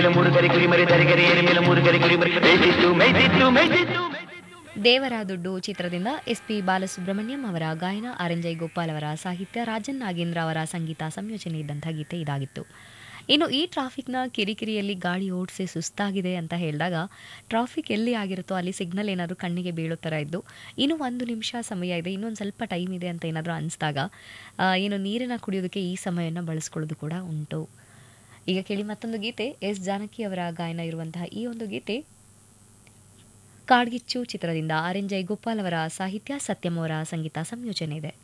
ಮೇಲೆ ಮೂರು ಗರಿ ಕುರಿಮರಿ ದರಿಗರಿ ಏರಿ ಮೇಲೆ ಮೂರು ಗರಿ ಕುರಿಮರಿ ಮೇಯ್ತಿತ್ತು ಮೇಯ್ತಿತ್ತು ಮೇಯ್ತಿತ್ತು ದೇವರ ದುಡ್ಡು ಚಿತ್ರದಿಂದ ಎಸ್ ಪಿ ಬಾಲಸುಬ್ರಹ್ಮಣ್ಯಂ ಅವರ ಗಾಯನ ಆರ್ ಎನ್ ಜೈ ಗೋಪಾಲ್ ಅವರ ಸಾಹಿತ್ಯ ರಾಜನ್ ನಾಗೇಂದ್ರ ಅವರ ಸಂಗೀತ ಸಂಯೋಜನೆ ಇದ್ದಂಥ ಗೀತೆ ಇದಾಗಿತ್ತು ಇನ್ನು ಈ ಟ್ರಾಫಿಕ್ನ ಕಿರಿಕಿರಿಯಲ್ಲಿ ಗಾಡಿ ಓಡಿಸಿ ಸುಸ್ತಾಗಿದೆ ಅಂತ ಹೇಳಿದಾಗ ಟ್ರಾಫಿಕ್ ಎಲ್ಲಿ ಆಗಿರುತ್ತೋ ಅಲ್ಲಿ ಸಿಗ್ನಲ್ ಏನಾದರೂ ಕಣ್ಣಿಗೆ ಬೀಳೋ ಥರ ಇದ್ದು ಇನ್ನು ಒಂದು ನಿಮಿಷ ಸಮಯ ಇದೆ ಇನ್ನೊಂದು ಸ್ವಲ್ಪ ಟೈಮ್ ಇದೆ ಅಂತ ಏನಾದರೂ ಅನಿಸಿದಾಗ ಏನು ನೀರನ್ನು ಕುಡಿಯೋದಕ್ಕೆ ಈ ಸಮಯವನ್ನು ಬಳಸ್ಕೊಳ್ಳೋದು ಕೂಡ ಉಂಟು ಈಗ ಕೇಳಿ ಮತ್ತೊಂದು ಗೀತೆ ಎಸ್ ಜಾನಕಿ ಅವರ ಗಾಯನ ಇರುವಂತಹ ಈ ಒಂದು ಗೀತೆ ಕಾಡ್ಗಿಚ್ಚು ಚಿತ್ರದಿಂದ ಆರ್ ಎನ್ ಜೈ ಗೋಪಾಲ್ ಅವರ ಸಾಹಿತ್ಯ ಸತ್ಯಂ ಅವರ ಸಂಗೀತ ಸಂಯೋಜನೆ ಇದೆ